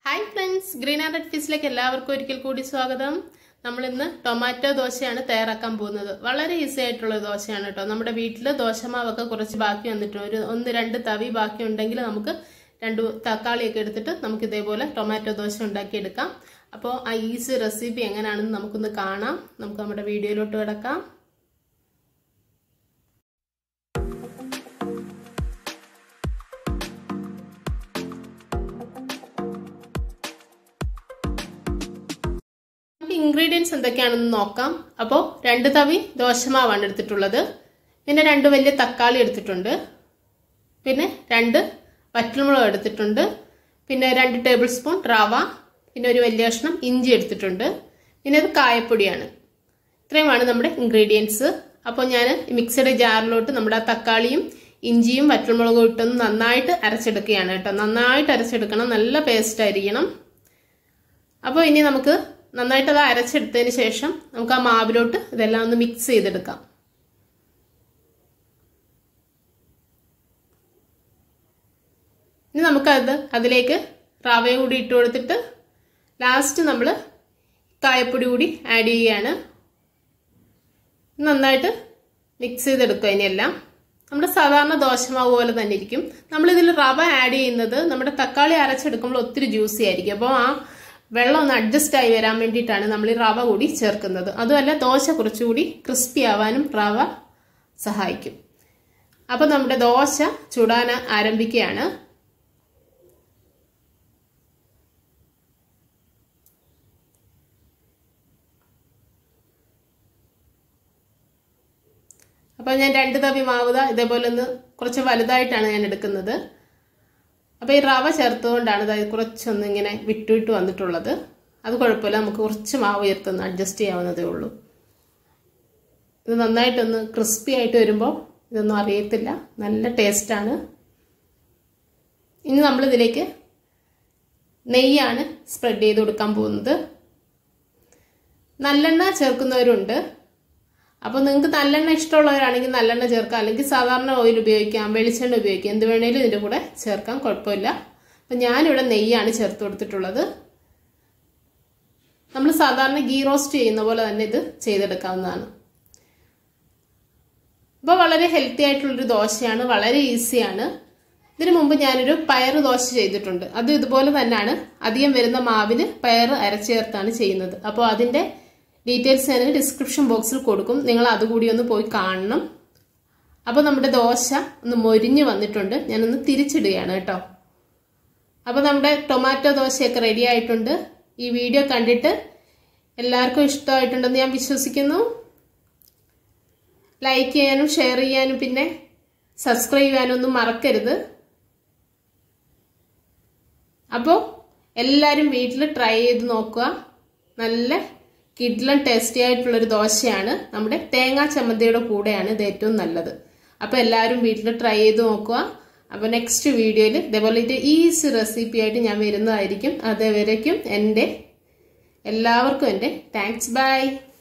hi friends green and red ഫിസിലേക്ക് എല്ലാവർക്കും ഒരിക്കൽ കൂടി സ്വാഗതം നമ്മൾ ഇന്ന് ടൊമാറ്റോ ദോശയാണ് തയ്യാറാക്കാൻ പോകുന്നത് വളരെ ഈസി ആയിട്ടുള്ള ഒരു ദോശയാണ് കേട്ടോ നമ്മുടെ വീട്ടിൽ ദോശമാവൊക്കെ കുറച്ച് ബാക്കി വന്നിട്ടുണ്ട് ഒരു ഒന്ന് രണ്ട് തവി ബാക്കി ഉണ്ടെങ്കിൽ നമുക്ക് രണ്ട് തക്കാളിയൊക്കെ എടുത്തിട്ട് നമുക്ക് ഇതേപോലെ ടൊമാറ്റോ ദോശ ഉണ്ടാക്കിയെടുക്കാം അപ്പോൾ ആ ഈസി റെസിപ്പി എങ്ങനെയാണെന്ന് നമുക്കൊന്ന് കാണാം നമുക്ക് നമ്മുടെ വീഡിയോയിലോട്ട് കിടക്കാം നമുക്ക് ഇൻഗ്രീഡിയൻസ് എന്തൊക്കെയാണെന്ന് നോക്കാം അപ്പോൾ രണ്ട് തവി ദോശമാവാണ് എടുത്തിട്ടുള്ളത് പിന്നെ രണ്ട് വലിയ തക്കാളി എടുത്തിട്ടുണ്ട് പിന്നെ രണ്ട് വറ്റൽമുളക് എടുത്തിട്ടുണ്ട് പിന്നെ രണ്ട് ടേബിൾ സ്പൂൺ റവ പിന്നെ ഒരു വലിയ കഷ്ണം ഇഞ്ചി എടുത്തിട്ടുണ്ട് പിന്നെ ഇത് കായപ്പൊടിയാണ് ഇത്രയുമാണ് നമ്മുടെ ഇൻഗ്രീഡിയൻസ് അപ്പോൾ ഞാൻ മിക്സഡ് ജാറിലോട്ട് നമ്മുടെ ആ തക്കാളിയും ഇഞ്ചിയും വറ്റൽമുളകും ഇട്ടൊന്ന് നന്നായിട്ട് അരച്ചെടുക്കുകയാണ് കേട്ടോ നന്നായിട്ട് അരച്ചെടുക്കണം നല്ല പേസ്റ്റ് ആയിരിക്കണം അപ്പോൾ ഇനി നമുക്ക് നന്നായിട്ട് അത് അരച്ചെടുത്തതിന് ശേഷം നമുക്ക് ആ മാവിലോട്ട് ഇതെല്ലാം ഒന്ന് മിക്സ് ചെയ്തെടുക്കാം ഇനി നമുക്കത് അതിലേക്ക് റവയും കൂടി ഇട്ട് കൊടുത്തിട്ട് ലാസ്റ്റ് നമ്മൾ കായപ്പൊടി കൂടി ആഡ് ചെയ്യുകയാണ് നന്നായിട്ട് മിക്സ് ചെയ്തെടുക്കുക ഇനിയെല്ലാം നമ്മുടെ സാധാരണ ദോശമാവ് പോലെ തന്നെ ഇരിക്കും നമ്മളിതിൽ റവ ആഡ് ചെയ്യുന്നത് നമ്മുടെ തക്കാളി അരച്ചെടുക്കുമ്പോൾ ഒത്തിരി ജ്യൂസി ആയിരിക്കും അപ്പോൾ ആ വെള്ളം ഒന്ന് അഡ്ജസ്റ്റ് ആയി വരാൻ വേണ്ടിയിട്ടാണ് നമ്മൾ ഈ റവ കൂടി ചേർക്കുന്നത് അതുമല്ല ദോശ കുറച്ചുകൂടി ക്രിസ്പി ആവാനും റവ സഹായിക്കും അപ്പോൾ നമ്മുടെ ദോശ ചുടാൻ ആരംഭിക്കുകയാണ് അപ്പോൾ ഞാൻ രണ്ട് തവി മാവുത ഇതേപോലെ ഒന്ന് കുറച്ച് വലുതായിട്ടാണ് ഞാൻ എടുക്കുന്നത് അപ്പോൾ ഈ റവ ചേർത്തുകൊണ്ടാണ് അതായത് കുറച്ചൊന്ന് ഇങ്ങനെ വിട്ടുവിട്ട് വന്നിട്ടുള്ളത് അത് കുഴപ്പമില്ല നമുക്ക് കുറച്ച് മാവ് ചേർത്തൊന്ന് അഡ്ജസ്റ്റ് ചെയ്യാവുന്നതേ ഉള്ളൂ ഇത് നന്നായിട്ടൊന്ന് ക്രിസ്പി ആയിട്ട് വരുമ്പോൾ ഇതൊന്നും അറിയത്തില്ല നല്ല ടേസ്റ്റാണ് ഇനി നമ്മളിതിലേക്ക് നെയ്യാണ് സ്പ്രെഡ് ചെയ്ത് കൊടുക്കാൻ പോകുന്നത് നല്ലെണ്ണ ചേർക്കുന്നവരുണ്ട് അപ്പോൾ നിങ്ങൾക്ക് നല്ലെണ്ണ ഇഷ്ടമുള്ളവരാണെങ്കിൽ നല്ലെണ്ണ ചേർക്കാം അല്ലെങ്കിൽ സാധാരണ ഓയിൽ ഉപയോഗിക്കാം വെളിച്ചെണ്ണ ഉപയോഗിക്കാം എന്ത് വേണേലും ഇതിൻ്റെ കൂടെ ചേർക്കാം കുഴപ്പമില്ല അപ്പം ഞാനിവിടെ നെയ്യാണ് ചേർത്ത് കൊടുത്തിട്ടുള്ളത് നമ്മൾ സാധാരണ ഗീ റോസ്റ്റ് ചെയ്യുന്ന പോലെ തന്നെ ഇത് ചെയ്തെടുക്കാവുന്നതാണ് അപ്പോൾ വളരെ ഹെൽത്തി ആയിട്ടുള്ളൊരു ദോശയാണ് വളരെ ഈസിയാണ് ഇതിനു മുമ്പ് ഞാനൊരു പയർ ദോശ ചെയ്തിട്ടുണ്ട് അത് ഇതുപോലെ തന്നെയാണ് അധികം വരുന്ന മാവിന് പയർ അരച്ചേർത്താണ് ചെയ്യുന്നത് അപ്പോൾ അതിൻ്റെ ഡീറ്റെയിൽസ് ഞാൻ ഡിസ്ക്രിപ്ഷൻ ബോക്സിൽ കൊടുക്കും നിങ്ങൾ അതുകൂടി ഒന്ന് പോയി കാണണം അപ്പോൾ നമ്മുടെ ദോശ ഒന്ന് മൊരിഞ്ഞ് വന്നിട്ടുണ്ട് ഞാനൊന്ന് തിരിച്ചിടുകയാണ് കേട്ടോ അപ്പോൾ നമ്മുടെ ടൊമാറ്റോ ദോശയൊക്കെ റെഡി ആയിട്ടുണ്ട് ഈ വീഡിയോ കണ്ടിട്ട് എല്ലാവർക്കും ഇഷ്ടമായിട്ടുണ്ടെന്ന് ഞാൻ വിശ്വസിക്കുന്നു ലൈക്ക് ചെയ്യാനും ഷെയർ ചെയ്യാനും പിന്നെ സബ്സ്ക്രൈബ് ചെയ്യാനും ഒന്നും മറക്കരുത് അപ്പോൾ എല്ലാവരും വീട്ടിൽ ട്രൈ ചെയ്ത് നോക്കുക നല്ല കിഡ്ലൻ ടേസ്റ്റി ആയിട്ടുള്ളൊരു ദോശയാണ് നമ്മുടെ തേങ്ങാ ചമ്മന്തിയുടെ കൂടെയാണ് ഇത് ഏറ്റവും നല്ലത് അപ്പോൾ എല്ലാവരും വീട്ടിൽ ട്രൈ ചെയ്ത് നോക്കുക അപ്പോൾ നെക്സ്റ്റ് വീഡിയോയിൽ ഇതേപോലെ ഇത് ഈസി റെസിപ്പി ആയിട്ട് ഞാൻ വരുന്നതായിരിക്കും അതുവരേക്കും എൻ്റെ എല്ലാവർക്കും എൻ്റെ താങ്ക്സ് ബൈ